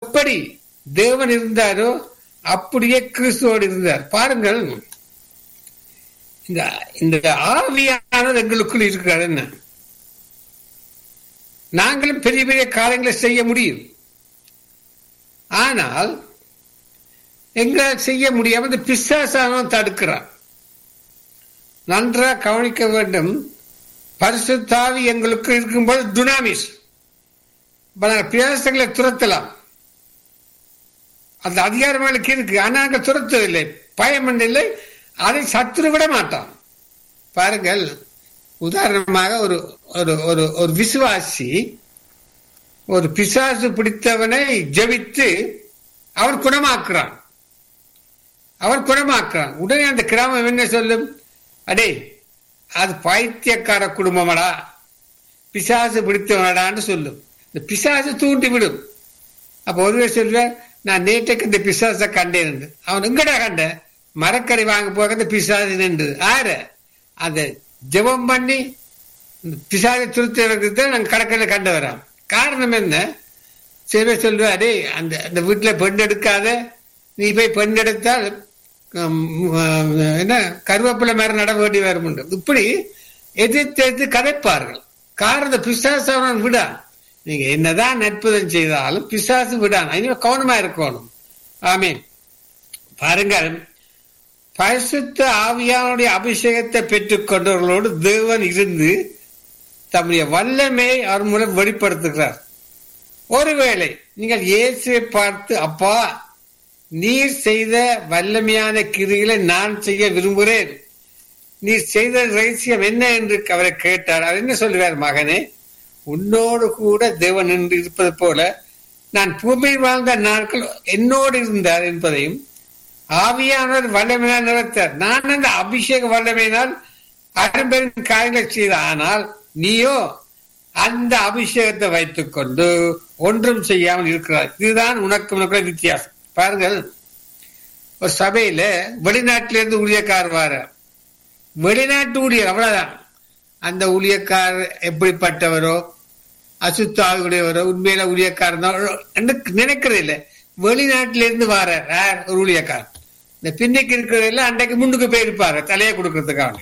எப்படி தேவன் இருந்தாரோ அப்படியே கிறிஸ்துவோடு இருந்தார் பாருங்கள் இந்த இந்த ஆவியானது எங்களுக்குள் இருக்கிறார் என்ன நாங்களும் பெரிய பெரிய காரியங்களை செய்ய முடியும் ஆனால் எங்களால் செய்ய முடியாம இந்த பிசாசானவன் தடுக்கிறான் நன்றாக கவனிக்க வேண்டும் பரிசுத்தாவி எங்களுக்கு இருக்கும்போது துனாமிஸ் பிரயாசங்களை துரத்தலாம் அந்த அதிகாரம் எங்களுக்கு இருக்கு ஆனா அங்க துரத்தவில்லை பயம் இல்லை அதை சத்துரு விட மாட்டான் பாருங்கள் உதாரணமாக ஒரு ஒரு ஒரு ஒரு விசுவாசி ஒரு பிசாசு பிடித்தவனை ஜெபித்து அவர் குணமாக்குறான் அவர் குணமாக்குறான் உடனே அந்த கிராமம் என்ன சொல்லும் அடே அது பைத்தியக்கார குடும்பமடா பிசாசு பிடித்தவனடான்னு சொல்லும் இந்த பிசாசு தூண்டி விடும் அப்ப ஒருவே சொல்ல நான் நேற்றுக்கு இந்த பிசாசை கண்டேன் அவன் எங்கடா கண்ட மரக்கறி வாங்க போக இந்த பிசாசு நின்று ஆறு அந்த ஜெபம் பண்ணி பிசாசை துருத்தி நாங்கள் கடற்கரையில் கண்டு வரோம் காரணம் என்ன சில சொல்லுவா டே அந்த அந்த வீட்டில் பெண் எடுக்காத நீ போய் பெண் எடுத்தால் என்ன கருவேப்பிலை மேல நட வேண்டி வரும் இப்படி எதிர்த்து எதிர்த்து கதைப்பார்கள் காரணம் பிசாசவன் விடான் நீங்க என்னதான் நட்புதம் செய்தாலும் பிசாசு விடான் இனிமே கவனமா இருக்கணும் ஆமே பாருங்கள் பரிசுத்த ஆவியானுடைய அபிஷேகத்தை பெற்றுக் கொண்டவர்களோடு தேவன் இருந்து தம்முடைய வல்லமை அவர் மூலம் வெளிப்படுத்துகிறார் ஒருவேளை நீங்கள் இயேசுவை பார்த்து அப்பா நீர் செய்த வல்லமையான கிரிகளை நான் செய்ய விரும்புகிறேன் நீ செய்த ரகசியம் என்ன என்று அவரை கேட்டார் அவர் என்ன சொல்லுவார் மகனே உன்னோடு கூட தேவன் என்று இருப்பது போல நான் பூமியில் வாழ்ந்த நாட்கள் என்னோடு இருந்தார் என்பதையும் ஆவியானவர் வல்லமையினால் நிறுத்தார் நான் அந்த அபிஷேக வல்லமையினால் அரும்பெரும் காரியங்களை செய்த ஆனால் நீயோ அந்த அபிஷேகத்தை வைத்துக் கொண்டு ஒன்றும் செய்யாமல் இருக்கிறார் இதுதான் உனக்கு உனக்கு வித்தியாசம் பாருங்கள் ஒரு சபையில வெளிநாட்டிலிருந்து ஊழியக்கார் வார வெளிநாட்டு ஊழியர் அவ்வளவுதான் அந்த ஊழியக்காரர் எப்படிப்பட்டவரோ அசுத்தாவுடையவரோ உண்மையில ஊழியக்காரன் நினைக்கிறது இல்லை வெளிநாட்டிலிருந்து வார ஒரு ஊழியக்காரர் இந்த பின்னைக்கு இருக்கிறதெல்லாம் அன்றைக்கு முன்னுக்கு போயிருப்பாரு தலையை கொடுக்கறதுக்காக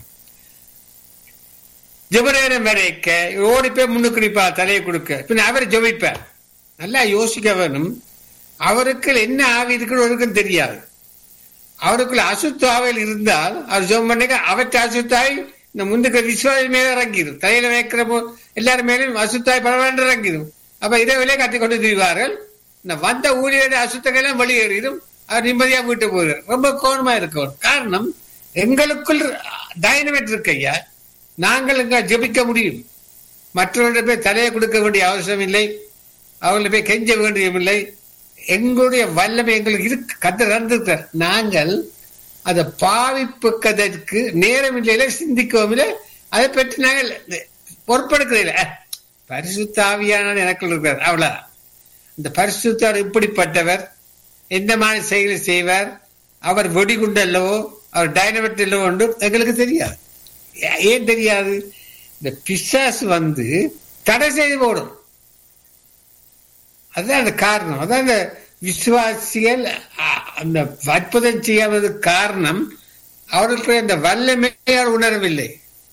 ஜபநேரம் வரைக்க ஓடி போய் முன்னுக்கு நிற்பார் தலையை கொடுக்க பின் அவர் ஜபிப்பார் நல்லா யோசிக்க வேணும் அவருக்கு என்ன ஆவி இருக்குன்னு ஒருக்கும் தெரியாது அவருக்குள்ள அசுத்தாவில் இருந்தால் அவர் ஜோம் பண்ணிக்க அவற்றை அசுத்தாய் இந்த முந்துக்கு விஸ்வாசி மேல இறங்கிடும் தலையில வைக்கிற போ எல்லாரும் மேலும் அசுத்தாய் பரவாயில்ல இறங்கிடும் அப்ப இரவிலே கத்தி கொண்டு திரிவார்கள் இந்த வந்த ஊழியருடைய அசுத்தங்கள்லாம் வெளியேறிடும் அவர் நிம்மதியா வீட்டு போகிறார் ரொம்ப கோணமா இருக்கணும் காரணம் எங்களுக்குள் டைனமேட் இருக்கு ஐயா நாங்கள் இங்க ஜபிக்க முடியும் மற்றவர்களிட போய் தலையை கொடுக்க வேண்டிய அவசியம் இல்லை அவர்களை போய் கெஞ்ச வேண்டியதில்லை எங்களுடைய வல்லமை எங்களுக்கு இருக்கு கத்து நடந்திருக்கிறார் நாங்கள் அதை பாவிப்புக்கதற்கு நேரம் இல்லையில சிந்திக்கவும் இல்லை அதை பற்றி நாங்கள் பொறுப்படுக்கிறதில்ல பரிசுத்தாவியான எனக்குள் இருக்கிறார் அவ்வளவு இந்த பரிசுத்தார் இப்படிப்பட்டவர் எந்த மாதிரி செயலை செய்வார் அவர் வெடிகுண்டு அல்லவோ அவர் டைனமெட் அல்லவோ என்று எங்களுக்கு தெரியாது ஏன் தெரியாது இந்த பிசாசு வந்து தடை செய்து போடும் அதுதான் அந்த காரணம் அதான் அந்த விசுவாசிகள் அந்த அற்புதம் செய்யாததுக்கு காரணம் அவர்களுக்கு அந்த வல்லமையால் உணரவில்லை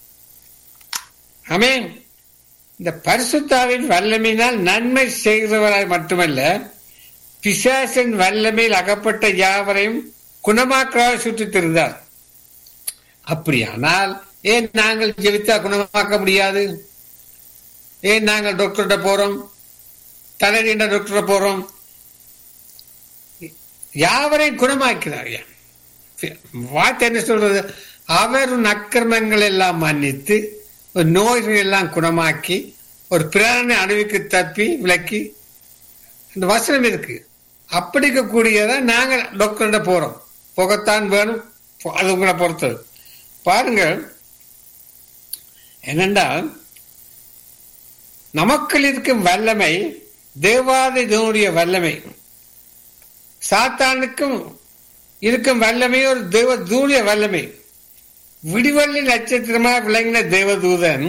ஆமேன் இந்த பரிசுத்தாவின் வல்லமையினால் நன்மை செய்கிறவராய் மட்டுமல்ல பிசாசின் வல்லமையில் அகப்பட்ட யாவரையும் குணமாக்கிறார் சுற்றித் திருந்தார் அப்படியானால் ஏன் நாங்கள் ஜெபித்தா குணமாக்க முடியாது ஏன் நாங்கள் டாக்டர்கிட்ட போறோம் தலைநீண்ட டாக்டர் போறோம் யாவரையும் குணமாக்கிறார் வார்த்தை என்ன சொல்றது அவர் அக்கிரமங்கள் எல்லாம் மன்னித்து ஒரு நோய்கள் எல்லாம் குணமாக்கி ஒரு பிராண அணுவிக்கு தப்பி விளக்கி இந்த வசனம் இருக்கு அப்படி இருக்கக்கூடியதான் நாங்கள் டாக்டர்கிட்ட போறோம் புகத்தான் வேணும் அது உங்களை பொறுத்தது பாருங்கள் என்னென்றால் நமக்குள் இருக்கும் வல்லமை தேவாதிதனுடைய வல்லமை சாத்தானுக்கும் இருக்கும் வல்லமை ஒரு தேவ தூரிய வல்லமை விடிவள்ளி நட்சத்திரமாக விளங்கின தேவதூதன்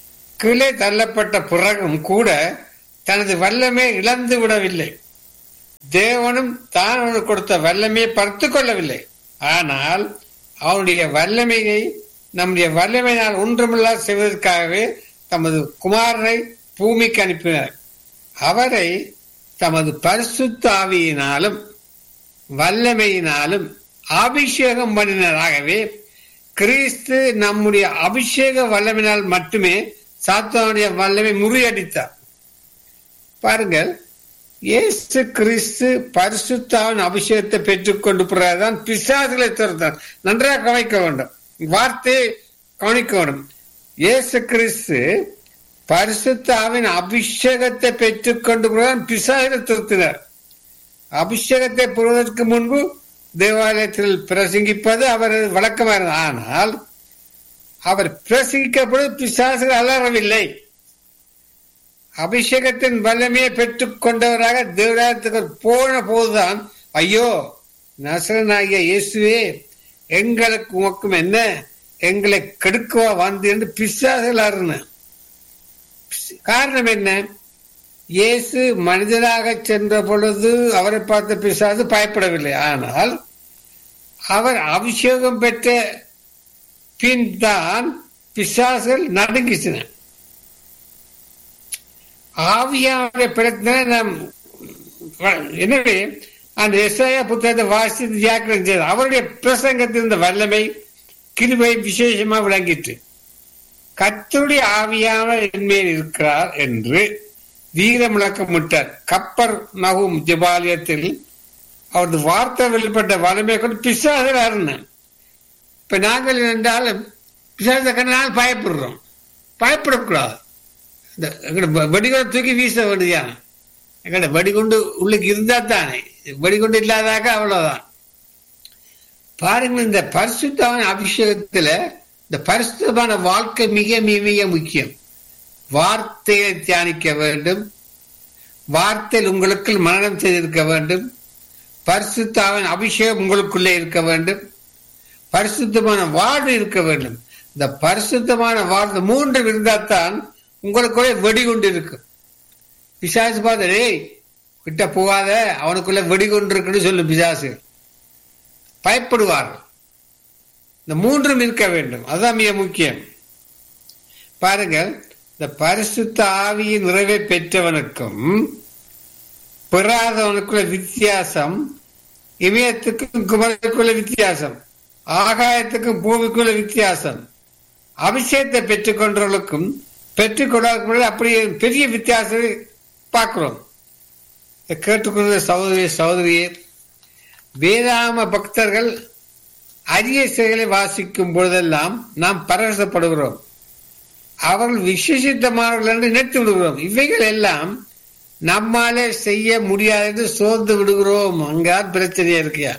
கீழே தள்ளப்பட்ட பிறகும் கூட தனது வல்லமை இழந்து விடவில்லை தேவனும் தான் அவனுக்கு கொடுத்த வல்லமையை பறித்து கொள்ளவில்லை ஆனால் அவனுடைய வல்லமையை நம்முடைய வல்லமையினால் ஒன்றுமில்லா செய்வதற்காகவே தமது குமாரனை பூமிக்கு அனுப்பினார் அவரை தமது பரிசுத்த ஆவியினாலும் வல்லமையினாலும் அபிஷேகம் பண்ணினராகவே கிறிஸ்து நம்முடைய அபிஷேக வல்லமையினால் மட்டுமே சாத்தானுடைய வல்லமை முறியடித்தார் பாருங்கள் இயேசு கிறிஸ்து பரிசுத்தாவின் அபிஷேகத்தை பெற்றுக்கொண்டு பிறகுதான் பிசாசுகளை துரத்தான் நன்றாக கவனிக்க வேண்டும் வார்த்தையை கவனிக்க வேண்டும் இயேசு கிறிஸ்து பரிசுத்தாவின் அபிஷேகத்தை பெற்றுக்கொண்டு பிறகுதான் பிசாசுகளை துரத்தினார் அபிஷேகத்தை பெறுவதற்கு முன்பு தேவாலயத்தில் பிரசங்கிப்பது அவர் வழக்கமாக இருந்தது ஆனால் அவர் பிரசங்கிக்கப்படும் பிசாசுகள் அலறவில்லை அபிஷேகத்தின் வல்லமையை பெற்றுக் கொண்டவராக தேவராயத்துக்கு போன போதுதான் ஐயோ நசரனாகிய இயேசுவே எங்களுக்கு உமக்கும் என்ன எங்களை கெடுக்கவா வந்து என்று பிசாசுகள் அருண காரணம் என்ன இயேசு மனிதனாக சென்ற பொழுது அவரை பார்த்த பிசாசு பயப்படவில்லை ஆனால் அவர் அபிஷேகம் பெற்ற பின் தான் பிசாசுகள் நடுங்கிச்சின ஆவியான பிரச்சனை நாம் எனவே அந்த எஸ்ஐயா புத்தகத்தை வாசித்து ஜாக்கிரம் செய்து அவருடைய பிரசங்கத்தில் இந்த வல்லமை கிருபை விசேஷமா விளங்கிட்டு கத்தருடைய ஆவியானவர் என்மேல் இருக்கிறார் என்று வீர முழக்கமிட்டார் கப்பர் நகும் ஜபாலயத்தில் அவரது வார்த்தை வெளிப்பட்ட வலிமை கொண்டு பிசாசர் அருணன் இப்ப நாங்கள் என்றாலும் பிசாச கண்ணால் பயப்படுறோம் பயப்படக்கூடாது இந்த எங்கட வெடிகுண்டை தூக்கி வீச வேண்டியா எங்கட வெடிகுண்டு உள்ளுக்கு இருந்தா தானே வெடிகுண்டு இல்லாதாக்க அவ்வளவுதான் பாருங்க இந்த பரிசுத்தமான அபிஷேகத்துல இந்த பரிசுத்தமான வாழ்க்கை மிக மிக மிக முக்கியம் வார்த்தையை தியானிக்க வேண்டும் வார்த்தையில் உங்களுக்குள் மரணம் செய்திருக்க வேண்டும் பரிசுத்தாவின் அபிஷேகம் உங்களுக்குள்ளே இருக்க வேண்டும் பரிசுத்தமான வாழ்வு இருக்க வேண்டும் இந்த பரிசுத்தமான வாழ்வு மூன்று இருந்தால்தான் உங்களுக்குள்ளே வெடிகுண்டு இருக்கும் பிசாசு பார்த்து டேய் கிட்ட போகாத அவனுக்குள்ள வெடிகுண்டு இருக்குன்னு சொல்லும் பிசாசு பயப்படுவார்கள் இந்த மூன்றும் இருக்க வேண்டும் அதுதான் மிக முக்கியம் பாருங்கள் இந்த பரிசுத்த ஆவியின் நிறைவை பெற்றவனுக்கும் பெறாதவனுக்குள்ள வித்தியாசம் இமயத்துக்கும் குமரத்துக்குள்ள வித்தியாசம் ஆகாயத்துக்கும் பூமிக்குள்ள வித்தியாசம் அபிஷேகத்தை பெற்றுக்கொண்டவர்களுக்கும் பெற்றுக்கொள்ளாத அப்படி பெரிய வித்தியாசத்தை பார்க்கிறோம் கேட்டுக்கொண்ட சகோதரி சகோதரியே வேதாம பக்தர்கள் அரிய செயலை வாசிக்கும் பொழுதெல்லாம் நாம் பரவசப்படுகிறோம் அவர்கள் விசேஷித்தமானவர்கள் என்று நினைத்து விடுகிறோம் இவைகள் எல்லாம் நம்மாலே செய்ய முடியாது என்று சோர்ந்து விடுகிறோம் அங்கான் பிரச்சனையா இருக்கியா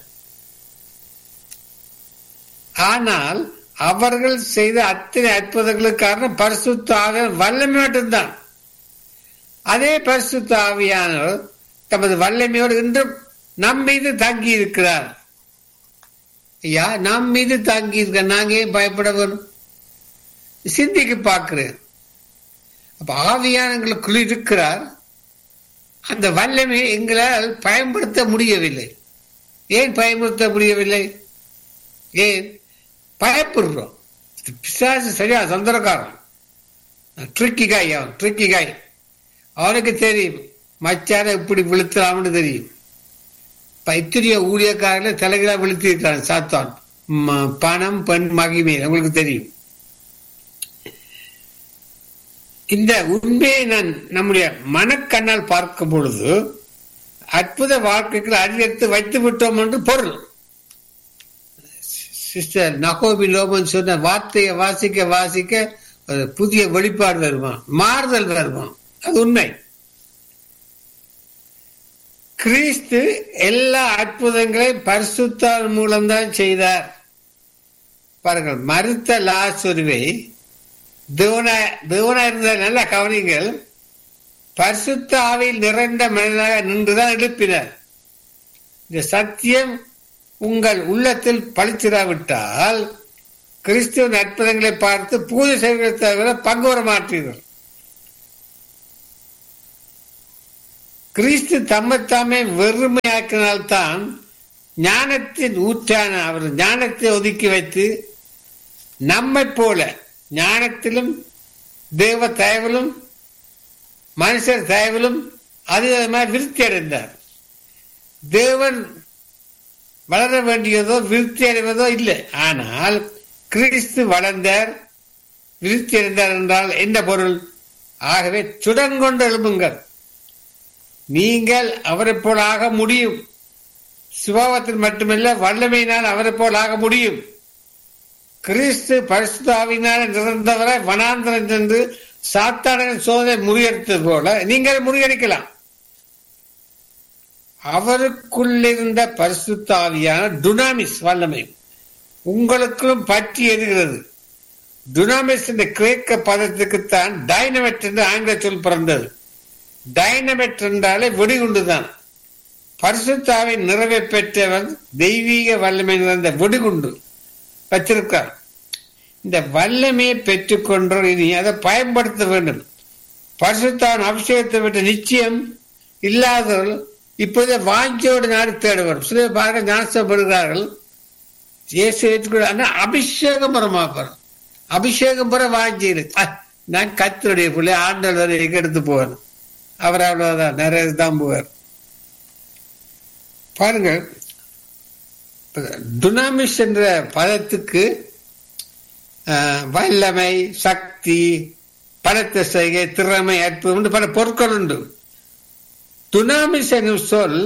ஆனால் அவர்கள் செய்த அத்தனை அற்புதங்களுக்கு காரணம் பரிசுத்த ஆவியான வல்லமை மட்டும்தான் அதே பரிசுத்த ஆவியானவர் தமது வல்லமையோடு இன்றும் நம் மீது தங்கி இருக்கிறார் ஐயா நம் மீது தங்கி இருக்க நாங்க ஏன் பயப்பட வேணும் சிந்திக்கு பார்க்கிறேன் அப்ப ஆவியானங்களுக்குள் இருக்கிறார் அந்த வல்லமை எங்களால் பயன்படுத்த முடியவில்லை ஏன் பயன்படுத்த முடியவில்லை ஏன் பயப்படுறோம் பிசாசு சரியா சந்திரக்காரன் ட்ரிக்கி காய் அவன் ட்ரிக்கி காய் அவனுக்கு தெரியும் மச்சான இப்படி விழுத்தலாம்னு தெரியும் பைத்திரிய ஊழியக்காரர்களை தலைகளா விழுத்திருக்கிறான் சாத்தான் பணம் பெண் மகிமை உங்களுக்கு தெரியும் இந்த உண்மையை நான் நம்முடைய மனக்கண்ணால் பார்க்கும் பொழுது அற்புத வாழ்க்கைக்கு அதிகரித்து வைத்து விட்டோம் என்று பொருள் சிஸ்டர் நகோபி லோபன் சொன்ன வார்த்தையை வாசிக்க வாசிக்க ஒரு புதிய வெளிப்பாடு வருமா மாறுதல் வருமா அது உண்மை கிறிஸ்து எல்லா அற்புதங்களையும் பரிசுத்தால் மூலம்தான் செய்தார் பாருங்கள் மறுத்த லாசுருவை தேவனா தேவனா இருந்த நல்ல கவனிங்கள் பரிசுத்த ஆவியில் நிறைந்த மனிதனாக நின்றுதான் எழுப்பினார் இந்த சத்தியம் உங்கள் உள்ளத்தில் பழிச்சிடாவிட்டால் கிறிஸ்துவின் அற்புதங்களை பார்த்து பூஜை செய்வதை தவிர பங்கு வர மாட்டீர்கள் கிறிஸ்து தம்மைத்தாமே வெறுமையாக்கினால்தான் ஞானத்தின் ஊற்றான அவர் ஞானத்தை ஒதுக்கி வைத்து நம்மை போல ஞானத்திலும் தேவ தயவிலும் மனுஷர் தயவிலும் அதிகமாக விருத்தி அடைந்தார் தேவன் வளர வேண்டியதோ விருத்தி அடைவதோ இல்லை ஆனால் கிறிஸ்து வளர்ந்தார் விருத்தி அடைந்தார் என்றால் என்ன பொருள் ஆகவே சுடங்கொண்டு எழும்புங்கள் நீங்கள் அவரை போல் ஆக முடியும் சுபாவத்தில் மட்டுமல்ல வல்லமையினால் அவரை போல் ஆக முடியும் கிறிஸ்து பரிசுத்தாவினால் நிறந்தவரை வனாந்தரம் சென்று சாத்தானின் சோதனை முறியடித்தது போல நீங்கள் முறியடிக்கலாம் அவருக்குள்ளிருந்த பரிசுத்தாவியான டுனாமிஸ் வல்லமை உங்களுக்கும் பற்றி எரிகிறது டுனாமிஸ் என்ற கிரேக்க பதத்துக்குத்தான் டைனமெட் என்று ஆங்கில சொல் பிறந்தது டைனமெட் என்றாலே வெடிகுண்டுதான் பரிசுத்தாவை நிறைவை பெற்றவன் தெய்வீக வல்லமை நிறைந்த வெடிகுண்டு வச்சிருக்கார் இந்த வல்லமையை பெற்றுக்கொண்டோர் இனி அதை பயன்படுத்த வேண்டும் பரிசுத்தான் அபிஷேகத்தை விட்ட நிச்சயம் இல்லாதவர்கள் இப்போதே வாஞ்சியோடு நாடு தேடுவார் சில பாருங்க ஞானப்படுகிறார்கள் இயேசு ஏற்றுக்கொள்ள அபிஷேகம் பெறமாப்பார் அபிஷேகம் பெற வாஞ்சி நான் கத்தருடைய பிள்ளை ஆண்டல் வரை எடுத்து போவார் அவர் அவ்வளவுதான் நிறைய தான் போவார் பாருங்க டுனாமிஸ் என்ற பதத்துக்கு வல்லமை சக்தி பலத்த செய்கை திறமை அற்புதம் பல பொருட்கள் உண்டு துனாமிஸ் என்னும் சொல்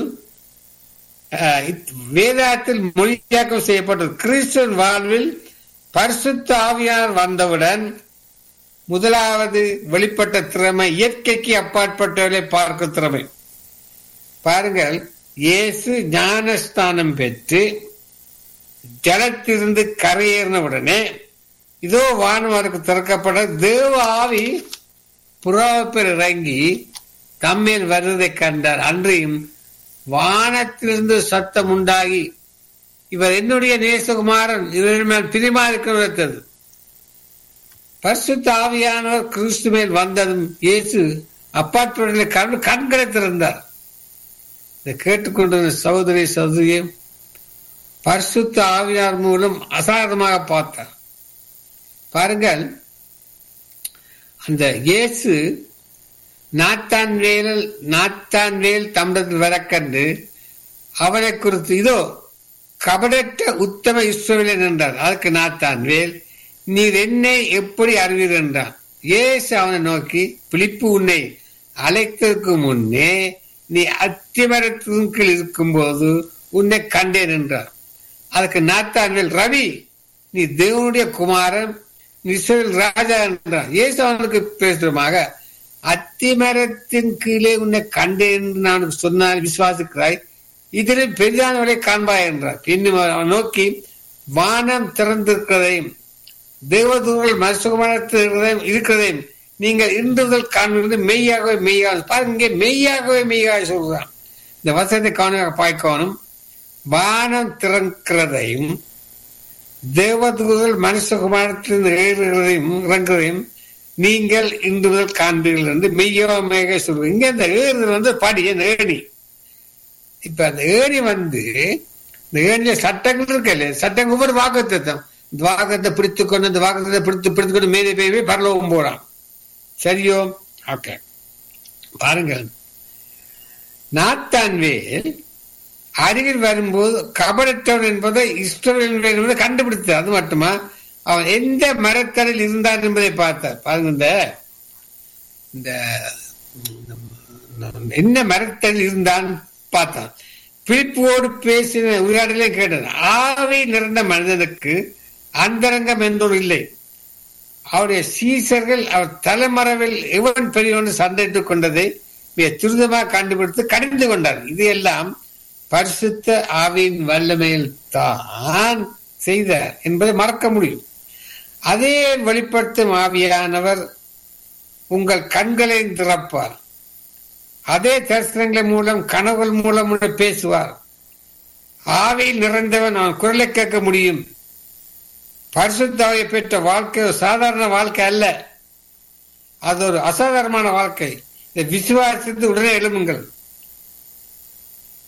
வேதாத்தில் மொழியாக்கம் செய்யப்பட்டது கிறிஸ்தன் வாழ்வில் பரிசுத்த ஆவியார் வந்தவுடன் முதலாவது வெளிப்பட்ட திறமை இயற்கைக்கு அப்பாற்பட்டவர்களை பார்க்கும் திறமை பாருங்கள் இயேசு ஞானஸ்தானம் பெற்று ஜலத்திலிருந்து கரையேறின உடனே இதோ வானவருக்கு திறக்கப்பட தேவ ஆவி புறாவப்பெர் இறங்கி தம்மேல் வருவதை கண்டார் அன்றையும் வானத்திலிருந்து சத்தம் உண்டாகி இவர் என்னுடைய நேசகுமாரன் இவர் மேல் பிரிமா இருக்கிறது பரிசுத்த ஆவியானவர் கிறிஸ்து மேல் வந்ததும் இயேசு அப்பாற்பட்ட கண் கண்களை திறந்தார் இதை கேட்டுக்கொண்டிருந்த சகோதரி சகோதரியும் பரிசுத்த ஆவியார் மூலம் அசாதமாக பார்த்தார் பாருங்கள் அந்த இயேசு நாத்தான் வேல் நாத்தான் வேல் தம்மிடத்தில் வரக்கண்டு அவனை குறித்து இதோ கபடற்ற உத்தம இஸ்ரவேலன் என்றார் அதற்கு நாத்தான் வேல் நீர் என்னை எப்படி அறிவீர் என்றான் ஏசு அவனை நோக்கி பிலிப்பு உன்னை அழைத்ததற்கு முன்னே நீ அத்திமரத்தின் கீழ் இருக்கும்போது உன்னை கண்டேன் என்றார் அதுக்கு நாத்தான் வேல் ரவி நீ தேவனுடைய குமாரன் இஸ்ரேல் ராஜா என்றார் இயேசு அவனுக்கு பேசுறமாக அத்திமரத்தின் கீழே உன்னை கண்டேன் என்று நான் சொன்னால் விசுவாசிக்கிறாய் இதில் பெரிதானவரை காண்பாய் என்றார் இன்னும் அவன் நோக்கி வானம் திறந்திருக்கிறதையும் தேவதூர்கள் மருசுகமானத்தையும் இருக்கிறதையும் நீங்கள் இன்று முதல் காண்பது மெய்யாகவே மெய்யாக பாருங்க இங்கே மெய்யாகவே மெய்யாக சொல்கிறான் இந்த வசனத்தை கவனமாக பாய்க்கணும் வானம் திறக்கிறதையும் தேவதூதர்கள் மனுஷகுமாரத்திலிருந்து ஏறுகிறதையும் இறங்குறதையும் நீங்கள் இன்று முதல் காண்பீர்கள் என்று மெய்யோ மேக சொல்றோம் இங்க அந்த ஏறுதல் வந்து படி அந்த ஏணி இப்ப அந்த ஏணி வந்து இந்த ஏணியில சட்டங்கள் இருக்கல சட்டங்கள் ஒவ்வொரு வாக்குத்தம் இந்த வாக்கத்தை பிடித்து கொண்டு இந்த வாக்கத்தை பிடித்து பிடித்து கொண்டு மேலே போய் பரலோகம் போறான் சரியோ ஓகே பாருங்கள் நாத்தான் வேல் அருகில் வரும்போது கபடற்றவன் என்பதை இஸ்ரவேல் என்பதை கண்டுபிடித்தார் அது மட்டுமா அவன் எந்த மரத்தடில் இருந்தான் என்பதை பார்த்தார் பாருங்க இந்த இந்த என்ன மரத்தடில் இருந்தான் பார்த்தான் பிலிப்போடு பேசின உரையாடலே கேட்டான் ஆவை நிறைந்த மனிதனுக்கு அந்தரங்கம் என்றொரு இல்லை அவருடைய சீசர்கள் அவர் தலைமறைவில் எவன் பெரியவன் சண்டையிட்டுக் கொண்டதை மிக துரிதமாக கண்டுபிடித்து கடிந்து கொண்டார் இது எல்லாம் பரிசுத்த ஆவியின் வல்லமையில் தான் செய்தார் என்பதை மறக்க முடியும் அதே வெளிப்படுத்தும் ஆவியானவர் உங்கள் கண்களை திறப்பார் அதே தரிசனங்கள் மூலம் கனவுகள் மூலம் பேசுவார் ஆவியில் நிறைந்தவன் அவன் குரலை கேட்க முடியும் பரிசுத்தாவை பெற்ற வாழ்க்கை ஒரு சாதாரண வாழ்க்கை அல்ல அது ஒரு அசாதாரணமான வாழ்க்கை இதை விசுவாசித்து உடனே எழுமுங்கள்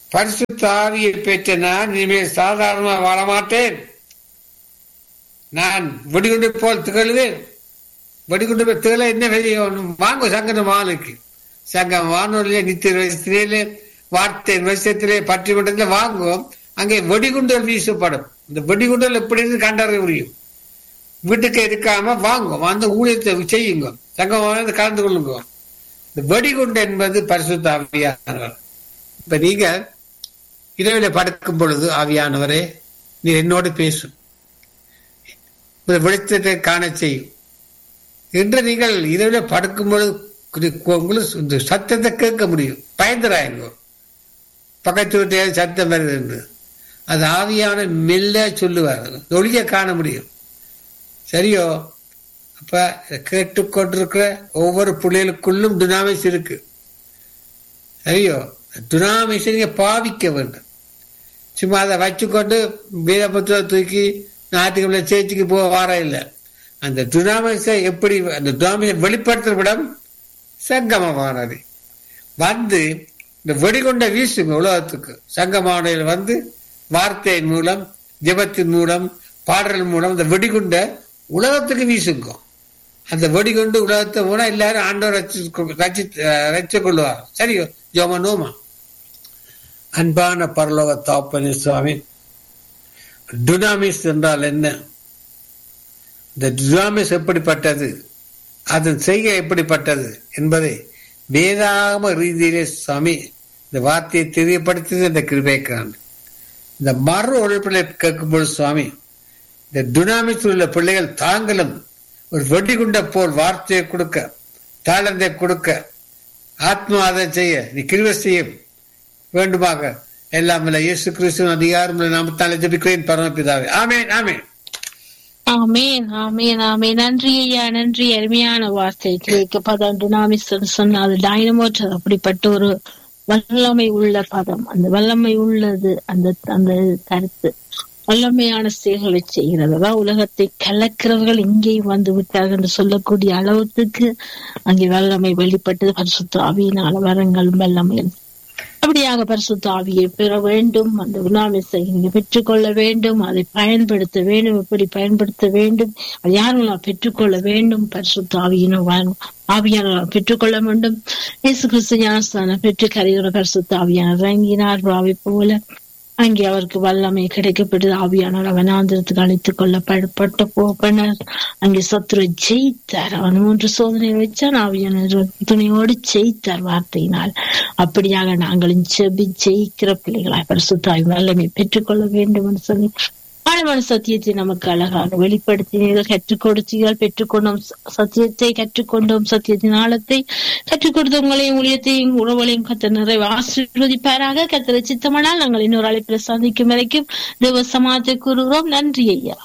பரிசுத்த ஆவியை பெற்ற நான் இனிமேல் சாதாரணமாக வாழ மாட்டேன் நான் வெடிகுண்டு போல் திகழ்வேன் வெடிகுண்டு போய் திகழ என்ன வெளியே வாங்க சங்கன மாலுக்கு சங்கம் வானொலியிலே நித்திய வயசத்திலே வார்த்தை வயசத்திலே பற்றி கொண்டதுல வாங்குவோம் அங்கே வெடிகுண்டுகள் வீசப்படும் இந்த வெடிகுண்டுகள் எப்படி இருந்து கண்டறிய முடியும் வீட்டுக்கு இருக்காம வாங்கும் அந்த ஊழியத்தை செய்யுங்க சங்கம் கலந்து கொள்ளுங்க இந்த வெடிகுண்டு என்பது பரிசுத்த ஆவியானவர் இப்ப நீங்க இரவில படுக்கும் பொழுது ஆவியானவரே நீ என்னோடு பேசும் இந்த வெளிச்சத்தை காண செய்யும் என்று நீங்கள் இரவில படுக்கும் பொழுது உங்களுக்கு இந்த சத்தத்தை கேட்க முடியும் பயந்துராயங்க பக்கத்து வீட்டு சத்தம் வருது என்று அது ஆவியான மெல்ல சொல்லுவார் ஒளிய காண முடியும் சரியோ அப்ப கேட்டுக்கொண்டிருக்கிற ஒவ்வொரு பிள்ளைகளுக்குள்ளும் துனாமிஸ் இருக்கு சரியோ துனாமிஸ் நீங்க பாவிக்க வேண்டும் சும்மா அதை வச்சுக்கொண்டு வீரபுத்திர தூக்கி ஞாயிற்றுக்கிழமை சேர்ச்சிக்கு போக வார இல்லை அந்த துனாமிஸை எப்படி அந்த துனாமிஸை வெளிப்படுத்துற விடம் சங்கமமானது வந்து இந்த வெடிகொண்ட வீசுங்க உலகத்துக்கு சங்கமானதில் வந்து வார்த்தையின் மூலம் ஜபத்தின் மூலம் பாடல் மூலம் இந்த வெடிகுண்ட உலகத்துக்கு வீசுங்க அந்த வெடிகுண்டு உலகத்தை போனா எல்லாரும் ஆண்டவர் ரச்சி ரச்சு கொள்வார் சரியோ ஜோம நோமா அன்பான பரலோக தாப்பனி சுவாமி டுனாமிஸ் என்றால் என்ன இந்த டுனாமிஸ் எப்படிப்பட்டது அதன் செய்கை எப்படிப்பட்டது என்பதை வேதாகம ரீதியிலே சுவாமி இந்த வார்த்தையை தெரியப்படுத்தியது இந்த கிருபைக்கான் இந்த மறு உழைப்பிலை கேட்கும்போது சுவாமி இந்த டுனாமிஸ் உள்ள பிள்ளைகள் தாங்களும் ஒரு வெடிகுண்ட போல் வார்த்தையை கொடுக்க தாளந்தை கொடுக்க ஆத்மாதம் செய்ய நீ கிருவ செய்ய வேண்டுமாக எல்லாம் இயேசு கிறிஸ்துவ அதிகாரம் நாமத்தாலே ஜபிக்கிறேன் பரமபிதாவே ஆமேன் ஆமேன் ஆமேன் ஆமேன் ஆமேன் நன்றி ஐயா நன்றி அருமையான வார்த்தை கேட்க பதம் டுனாமிஸ் சொன்ன அது டைனமோட் அப்படிப்பட்ட ஒரு வல்லமை உள்ள பதம் அந்த வல்லமை உள்ளது அந்த அந்த கருத்து வல்லமையான செயல்களை செய்கிறது அதாவது உலகத்தை கலக்கிறவர்கள் இங்கேயும் வந்து விட்டார்கள் என்று சொல்லக்கூடிய அளவுக்கு அங்கே வல்லமை வெளிப்பட்டது பரிசுத்த ஆவியினால வரங்கள் வல்லமை அப்படியாக பரிசுத்த ஆவியை பெற வேண்டும் அந்த உணாமிசை நீங்க பெற்றுக்கொள்ள வேண்டும் அதை பயன்படுத்த வேண்டும் எப்படி பயன்படுத்த வேண்டும் அது யாரும் பெற்றுக்கொள்ள வேண்டும் பரிசுத்த ஆவியினும் ஆவியான பெற்றுக்கொள்ள வேண்டும் இயேசு கிறிஸ்து ஞானஸ்தானம் பெற்று கரையோர பரிசுத்த ஆவியான இறங்கினார் ஆவி போல அங்கே அவருக்கு வல்லமை கிடைக்கப்பட்டது ஆவியானவர் அவனாந்திரத்துக்கு அழைத்துக் கொள்ளப்பட்ட போப்பனர் அங்கே சத்துரு ஜெயித்தார் அவன் மூன்று சோதனை வச்சான் ஆவியான துணையோடு ஜெயித்தார் வார்த்தையினால் அப்படியாக நாங்களும் செபி ஜெயிக்கிற பிள்ளைகளாய் பரிசுத்தாய் வல்லமை பெற்றுக்கொள்ள வேண்டும் என்று சொல்லி ஆழமான சத்தியத்தை நமக்கு அழகாக வெளிப்படுத்தினீர்கள் கற்றுக் கொடுத்தீர்கள் பெற்றுக்கொண்டோம் சத்தியத்தை கற்றுக்கொண்டோம் சத்தியத்தின் ஆழத்தை கற்றுக் கொடுத்த உங்களையும் ஊழியத்தையும் உறவுகளையும் கத்த நிறைவு ஆசீர்வதிப்பாராக கத்திர சித்தமானால் நாங்கள் இன்னொரு அழைப்பில் சந்திக்கும் வரைக்கும் தேவ சமாதத்தை கூறுகிறோம் நன்றி ஐயா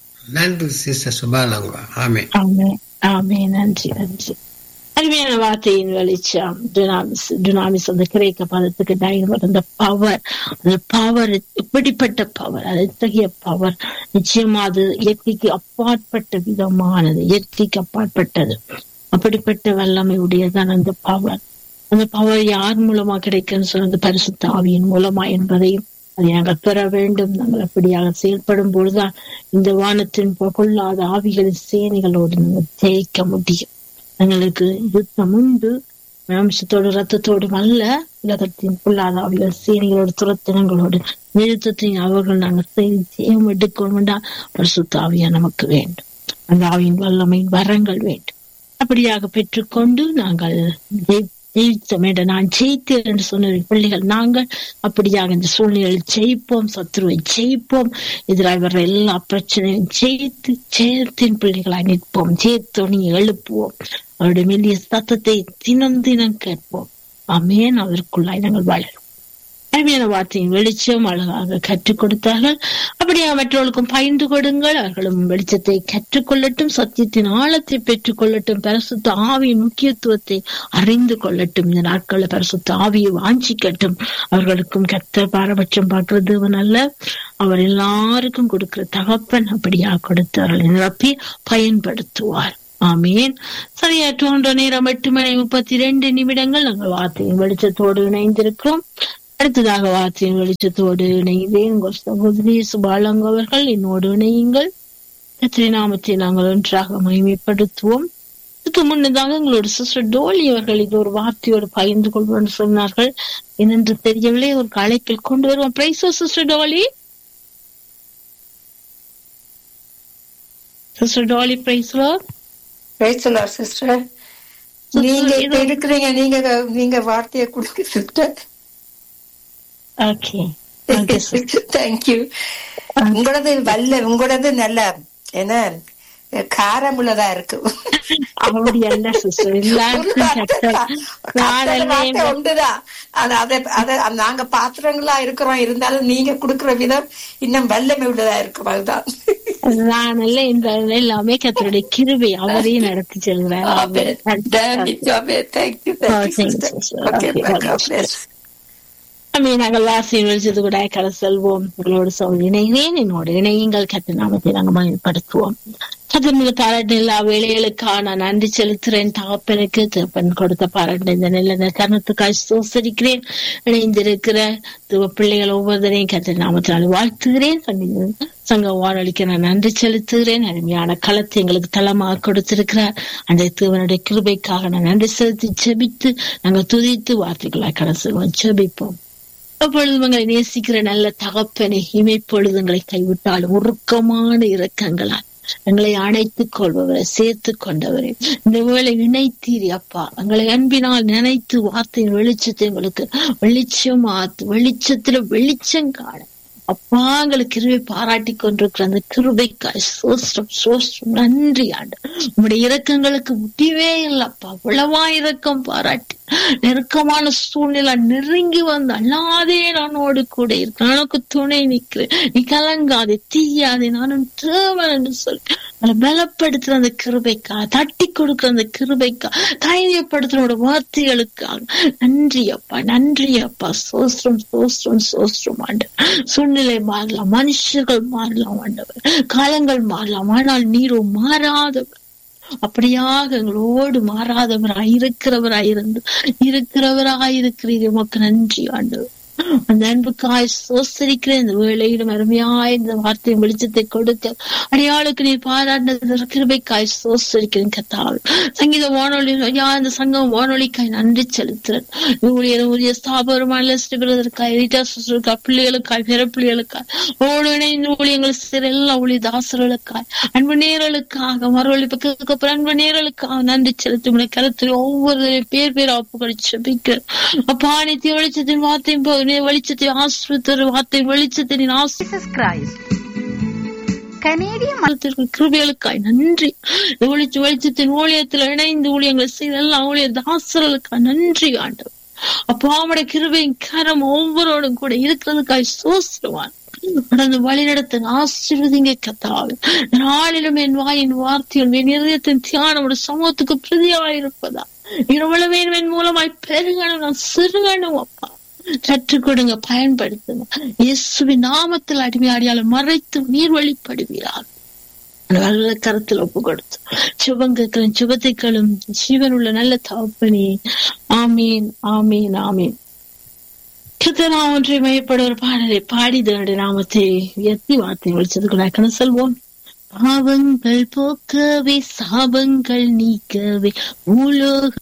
நன்றி சிஸ்டர் சுபாலங்க ஆமே ஆமே ஆமே நன்றி நன்றி அருமையான வார்த்தையின் வெளிச்சம் டுனாமிஸ் டுனாமிஸ் அந்த கிரேக்க பதத்துக்கு டைனமர் அந்த பவர் அந்த பவர் எப்படிப்பட்ட பவர் அது எத்தகைய பவர் நிச்சயமா அது இயற்கைக்கு அப்பாற்பட்ட விதமானது இயற்கைக்கு அப்பாற்பட்டது அப்படிப்பட்ட வல்லமை உடையதான் அந்த பவர் அந்த பவர் யார் மூலமா கிடைக்குன்னு சொன்னது பரிசுத்த ஆவியின் மூலமா என்பதையும் அதை நாங்கள் பெற வேண்டும் நாங்கள் அப்படியாக செயல்படும் பொழுதுதான் இந்த வானத்தின் பொல்லாத ஆவிகளின் சேனைகளோடு நாங்கள் ஜெயிக்க முடியும் எங்களுக்கு யுத்தம் உண்டு மாம்சத்தோடு ரத்தத்தோடும் அல்ல உலகத்தின் பொல்லாத ஆவிகள் சேனைகளோடு துரத்தினங்களோடு நிறுத்தத்தையும் அவர்கள் நாங்கள் செய்யம் எடுக்கணும்டா பரிசுத்த ஆவியா நமக்கு வேண்டும் அந்த ஆவியின் வல்லமையின் வரங்கள் வேண்டும் அப்படியாக பெற்றுக்கொண்டு நாங்கள் ஜெயித்தோம் என்ற நான் ஜெயித்தேன் என்று சொன்ன பிள்ளைகள் நாங்கள் அப்படியாக இந்த சூழ்நிலையில் ஜெயிப்போம் சத்ருவை ஜெயிப்போம் எதிராக வர்ற எல்லா பிரச்சனையும் ஜெயித்து ஜெயத்தின் பிள்ளைகளாய் நிற்போம் ஜெயத்தோனி எழுப்புவோம் அவருடைய மெல்லிய சத்தத்தை தினம் தினம் கேட்போம் அமேன் அதற்குள்ளாய் நாங்கள் வாழலாம் அருமையான வார்த்தையின் வெளிச்சம் அழகாக கற்றுக் கொடுத்தார்கள் அப்படியே மற்றவர்களுக்கும் பயின்று கொடுங்கள் அவர்களும் வெளிச்சத்தை கற்றுக்கொள்ளட்டும் சத்தியத்தின் ஆழத்தை பெற்றுக் கொள்ளட்டும் பரிசுத்த ஆவியின் முக்கியத்துவத்தை அறிந்து கொள்ளட்டும் இந்த நாட்களில் பரிசுத்த ஆவியை வாஞ்சிக்கட்டும் அவர்களுக்கும் கத்த பாரபட்சம் பார்க்கிற தேவன் அல்ல அவர் எல்லாருக்கும் கொடுக்கிற தகப்பன் அப்படியா கொடுத்து அவர்களை நிரப்பி பயன்படுத்துவார் ஆமீன் சரியாற்ற நேரம் எட்டு மணி முப்பத்தி ரெண்டு நிமிடங்கள் நாங்கள் வார்த்தையின் வெளிச்சத்தோடு இணைந்திருக்கிறோம் அடுத்ததாக வார்த்தையின் வெளிச்சத்தோடு இணைந்தேன் உங்கள் சகோதரி சுபாலங்க அவர்கள் என்னோடு இணையுங்கள் கத்திரி நாமத்தை நாங்கள் ஒன்றாக மகிமைப்படுத்துவோம் இதுக்கு முன்னதாக எங்களோட சிஸ்டர் டோலி அவர்கள் இது ஒரு வார்த்தையோடு பகிர்ந்து கொள்வோம் சொன்னார்கள் என்னென்று தெரியவில்லை ஒரு அழைப்பில் கொண்டு வருவோம் பிரைஸோ சிஸ்டர் டோலி சிஸ்டர் டோலி பிரைஸ்லோ பேசலாம் சிஸ்டர் நீங்க இப்ப இருக்கிறீங்க நீங்க நீங்க வார்த்தையை கொடுக்க சிஸ்டர் ஓகே ஓகே தேங்க்யூ உங்களது வல்ல உங்களது நல்ல என்ன காரம் உள்ளதா இருக்கு அப்படி அல்ல சிஸ்டர் எல்லாருக்கும் கத்தர் காலையிலே உண்டுதான் அது அதை அதை நாங்க பாத்திரங்களா இருக்கிறோம் இருந்தாலும் நீங்க கொடுக்கிற விதம் இன்னும் வல்லமை உள்ளதா இருக்கும் அதுதான் நான் இல்ல இந்த எல்லாமே கத்தருடைய கிருபை அவரையும் நடத்தி செல்கிறார் அமே நாங்கள் வாசியின் வெளிச்சது கூட கட செல்வோம் உங்களோடு சொல் இணைகிறேன் என்னோட இணையங்கள் கத்த நாமத்தை நாங்கள் பயன்படுத்துவோம் கத்தமிக பாராட்டு எல்லா வேலைகளுக்காக நான் நன்றி செலுத்துறேன் தகப்பனுக்கு திருப்பன் கொடுத்த பாராட்டு இந்த நல்ல கருணத்துக்காக சோசரிக்கிறேன் இணைந்திருக்கிற துவ பிள்ளைகள் ஒவ்வொருத்தரையும் கத்த நாமத்தினால் வாழ்த்துகிறேன் சங்க வானொலிக்கு நான் நன்றி செலுத்துகிறேன் அருமையான களத்தை எங்களுக்கு தளமாக கொடுத்திருக்கிறார் அந்த தேவனுடைய கிருபைக்காக நான் நன்றி செலுத்தி செபித்து நாங்கள் துதித்து வார்த்தைகளாய் கடை செபிப்போம் அப்பொழுது உங்களை நேசிக்கிற நல்ல தகப்பனை இமைப்பொழுதுங்களை கைவிட்டாலும் உருக்கமான இரக்கங்களால் எங்களை அணைத்துக் கொள்பவரை சேர்த்து கொண்டவரே இந்த வேளை இணைத்தீரி அப்பா எங்களை அன்பினால் நினைத்து வார்த்தையின் வெளிச்சத்தை உங்களுக்கு வெளிச்சம் ஆத்து வெளிச்சத்துல வெளிச்சம் காண அப்பா எங்களுக்கு கிருவை பாராட்டி கொண்டிருக்கிற அந்த கிருபைக்காய் சோஸ்டம் சோஸ்டம் நன்றி ஆண்டு உங்களுடைய இரக்கங்களுக்கு முடிவே இல்லப்பா உளவா இரக்கம் பாராட்டி நெருக்கமான சூழ்நிலை நெருங்கி வந்து அல்லாதே நானோடு கூட இருக்கேன் எனக்கு துணை நிற்கிறேன் நீ கலங்காதே தீயாதே நானும் தேவன் என்று சொல்லி அதை பலப்படுத்துற அந்த கிருபைக்கா தட்டி கொடுக்கிற அந்த கிருபைக்கா தைரியப்படுத்துற வார்த்தைகளுக்காக நன்றி அப்பா நன்றி அப்பா சோஸ்திரம் சோஸ்திரம் சோஸ்திரம் ஆண்டு சூழ்நிலை மாறலாம் மனுஷர்கள் மாறலாம் ஆண்டவர் காலங்கள் மாறலாம் ஆனால் நீரோ மாறாதவர் அப்படியாக எங்களோடு மாறாதவராய் இருக்கிறவராய் இருந்து இருக்கிறவராய் இருக்கிறீர் உமக்கு நன்றி ஆண்டவர் அந்த அன்புக்காய் சோசரிக்கிறேன் இந்த வேளையிலும் அருமையாய் இந்த வார்த்தை வெளிச்சத்தை கொடுக்க அடையாளுக்கு நீ பாராட்டின கிருபைக்காய் சோசரிக்கிறேன் கத்தாள் சங்கீத வானொலி ஐயா இந்த சங்கம் வானொலிக்காய் நன்றி செலுத்துறேன் ஊழியர் ஊழிய ஸ்தாபகமான ஸ்ரீபிரதற்காய் ரீட்டா சுசுக்காய் பிள்ளைகளுக்காய் பிற பிள்ளைகளுக்காய் ஓடு இணைந்து ஊழியங்கள் சிற எல்லா ஊழிய தாசர்களுக்காய் அன்பு நேரலுக்காக மறுவழிப்புக்கு அன்பு நேரலுக்காக நன்றி செலுத்தி உங்களை கருத்தில் ஒவ்வொரு பேர் பேர் ஒப்புகளை செபிக்கிறேன் அப்பா நித்திய வெளிச்சத்தின் வார்த்தையும் வெளிச்சத்தை ஆசிரியர் வார்த்தை வெளிச்சத்தை நீ ஜீசஸ் கிரைஸ்ட் கனேடிய கிருபிகளுக்காய் நன்றி வெளிச்ச வெளிச்சத்தின் ஊழியத்தில் இணைந்து ஊழியங்களை செய்த எல்லா ஊழிய தாசர்களுக்காய் நன்றி ஆண்டவர் அப்பா அவட கிருபையின் கரம் ஒவ்வொருவரும் கூட இருக்கிறதுக்காய் சோசிடுவான் நடந்து வழி நடத்த ஆசீர்வதிங்க கத்தாவு நாளிலும் என் வாயின் வார்த்தைகள் என் இதயத்தின் தியானம் சமூகத்துக்கு பிரதியாயிருப்பதா இவ்வளவு என் மூலமாய் பெருகணும் நான் சிறுகணும் அப்பா கற்றுக் கொடுங்க பயன்படுத்துங்க இயேசுவின் நாமத்தில் அடிமையாடியால மறைத்து நீர் வழிபடுவீராக நல்ல கருத்தில் ஒப்பு கொடுத்து சுபங்களும் சுபத்தைகளும் ஜீவன் உள்ள நல்ல தவப்பனி ஆமீன் ஆமீன் ஆமீன் கிருத்தனா ஒன்றை மையப்பட ஒரு பாடலை பாடிதனுடைய நாமத்தை உயர்த்தி வார்த்தை ஒழிச்சதுக்குள்ள செல்வோம் பாவங்கள் போக்கவே சாபங்கள் நீக்கவே உலோக